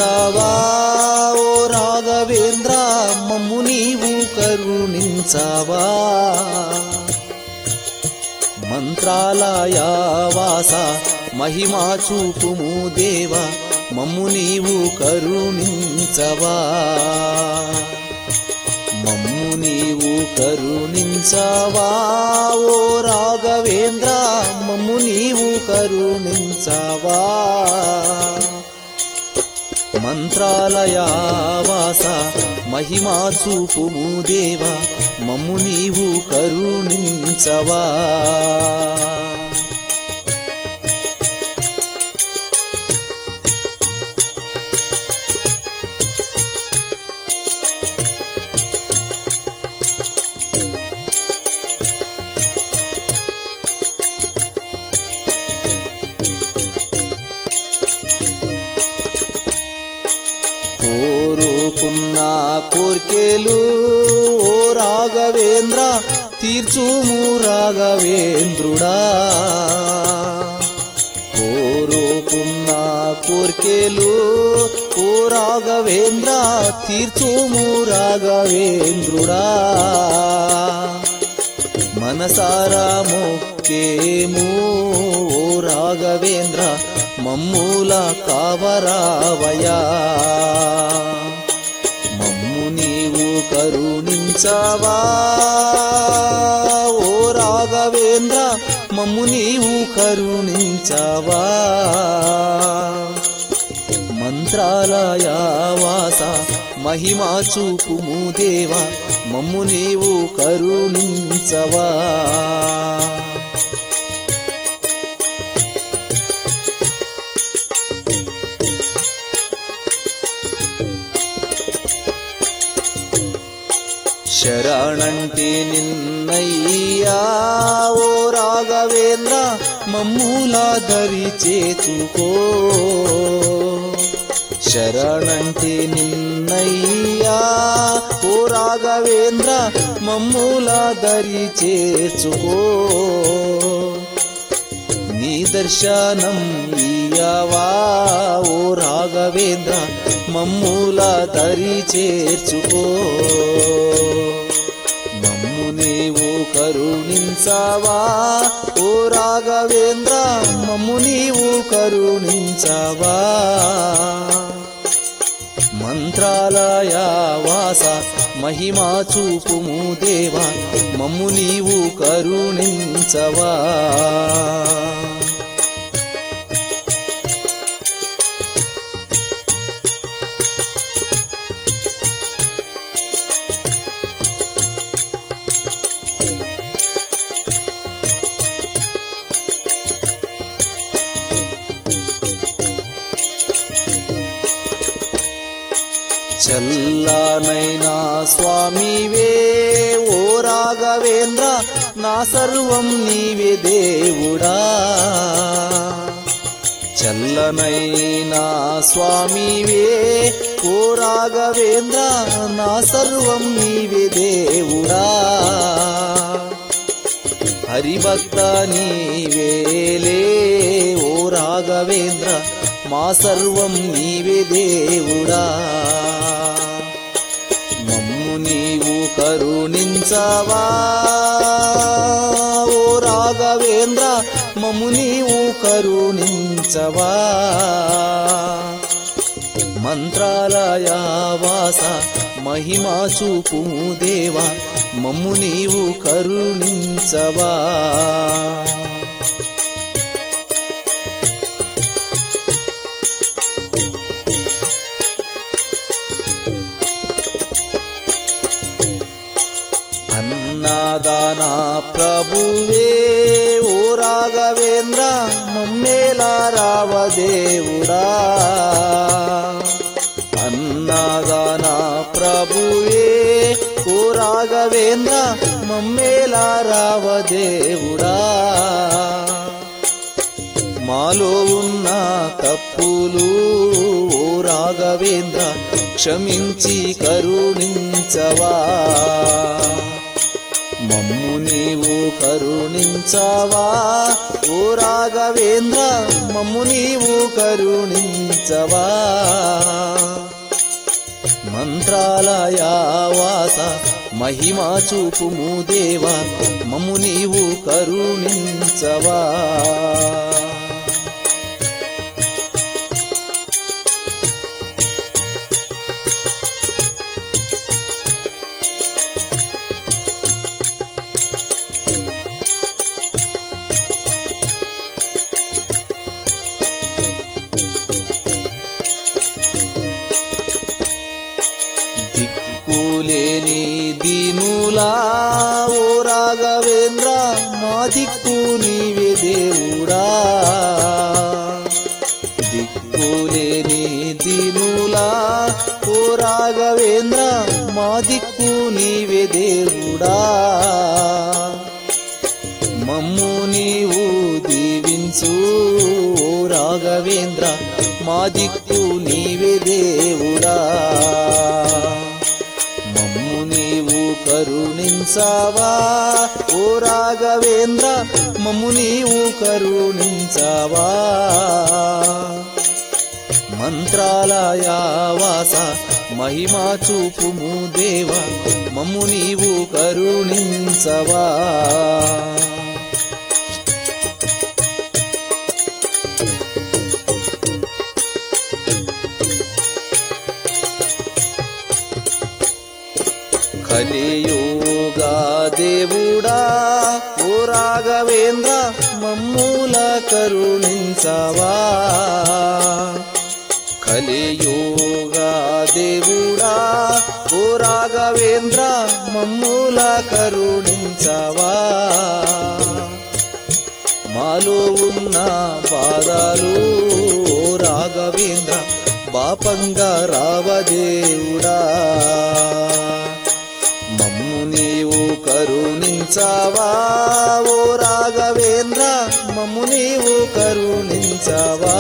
కరుణించావా ఓ రాఘవేంద్ర మమ్ము నీవు కరుణించావా మంత్రాలయ వాస మహిమా చూపుము దేవ మమ్ము నీవు కరుణించవా మమ్ము నీవు కరుణించవా ఓ రాఘవేంద్ర మమ్ము నీవు కరుణించవా మంత్రాలయ వాస మహిమా చూపుము దేవ మమ్ము నీవు కరుణించవా కోరుకున్న కోర్కెలు ఓ రాఘవేంద్ర తీర్చుము రాఘవేంద్రుడా కోరుకున్న కోర్కెలు ఓ రాఘవేంద్ర తీర్చుము రాఘవేంద్రుడా మనసారా మొక్కేము ఓ రాఘవేంద్ర మమ్ముల కావరావయా మమ్ము నీవు కరుణించవా ఓ రాఘవేంద్ర మమ్ము నీవు కరుణించవా మంత్రాలయ వాస మహిమా చూపుము దేవ మమ్ము నీవు కరుణించవా శరణంటి నిన్నయ్యా ఓ రాఘవేంద్ర మమ్ములా దరి చేచుకో శరణంటి నిన్నయ్యా ఓ రాఘవేంద్ర మమ్ములా దరి చేర్చుకో నీ దర్శనం ఇయ్యవా ఓ రాఘవేంద్ర మమ్ముల దరి చేర్చుకో మమ్ము నీవు కరుణించవా ఓ రాఘవేంద్ర మమ్ము నీవు కరుణించవా మంత్రాలయ వాస మహిమా చూపుము దేవ మమ్ము నీవు కరుణించవా చల్లనైనా స్వామివే ఓ రాఘవేంద్ర నా సర్వం నీవే దేవుడా చల్లనైనా స్వామివే ఓ రాఘవేంద్ర నా సర్వం నీవే దేవుడా హరిభక్త నీవేలే ఓ రాఘవేంద్ర మా సర్వం నీవే దేవుడా మమ్ము నీవు కరుణించవా ఓ రాఘవేంద్ర మమ్ము నీవు కరుణించవా మంత్రాలయ వాస మహిమా చూపుము దేవ మమ్ము నీవు కరుణించవా అన్నదాన ప్రభువే ఓ రాఘవేంద్ర మమ్మేలా రావదేవుడా అన్నదాన ప్రభువే ఓ రాఘవేంద్ర మమ్మేలా రావదేవుడా మాలో ఉన్న తప్పులు ఓ రాఘవేంద్ర క్షమించి కరుణించవా మమ్ము నీవు కరుణించవా ఓ రాఘవేంద్ర మమ్ము నీవు కరుణించవా మంత్రాలయావాస మహిమా చూపుము దేవా మమ్ము నీవు కరుణించవా దిక్కులేని దీనులా ఓ రాఘవేంద్ర మా దిక్కు నీవే దేవుడా దిక్కులేని దీనులా ఓ రాఘవేంద్ర మా దిక్కు నీవే దేవుడా మమ్ము నీవు దీవించు ఓ రాఘవేంద్ర మా దిక్కు నీవే దేవుడా మమ్ము నీవు కరుణించావా ఓ రాఘవేంద్ర మమ్ము నీవు కరుణించావా మంత్రాలయావాస మహిమా చూపుము దేవా మమ్ము నీవు కరుణించవా కలియోగా దేవుడా ఓ రాఘవేంద్ర మమ్ముల కరుణించవా కలియోగా దేవుడా ఓ రాఘవేంద్ర మమ్ముల కరుణించవా మాలో ఉన్న బాధలు ఓ రాఘవేంద్ర బాపంగా రావదేవుడా మమ్ము నీవు కరుణించావా ఓ రాఘవేంద్ర మమ్ము నీవు కరుణించావా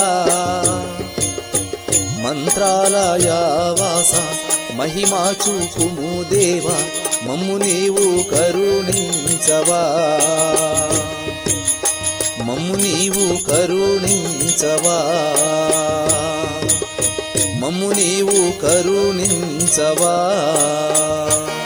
మంత్రాలయావాస మహిమా చూపుము దేవా మమ్ము నీవు కరుణించవా మమ్ము నీవు కరుణించవా మమ్ము నీవు కరుణించవా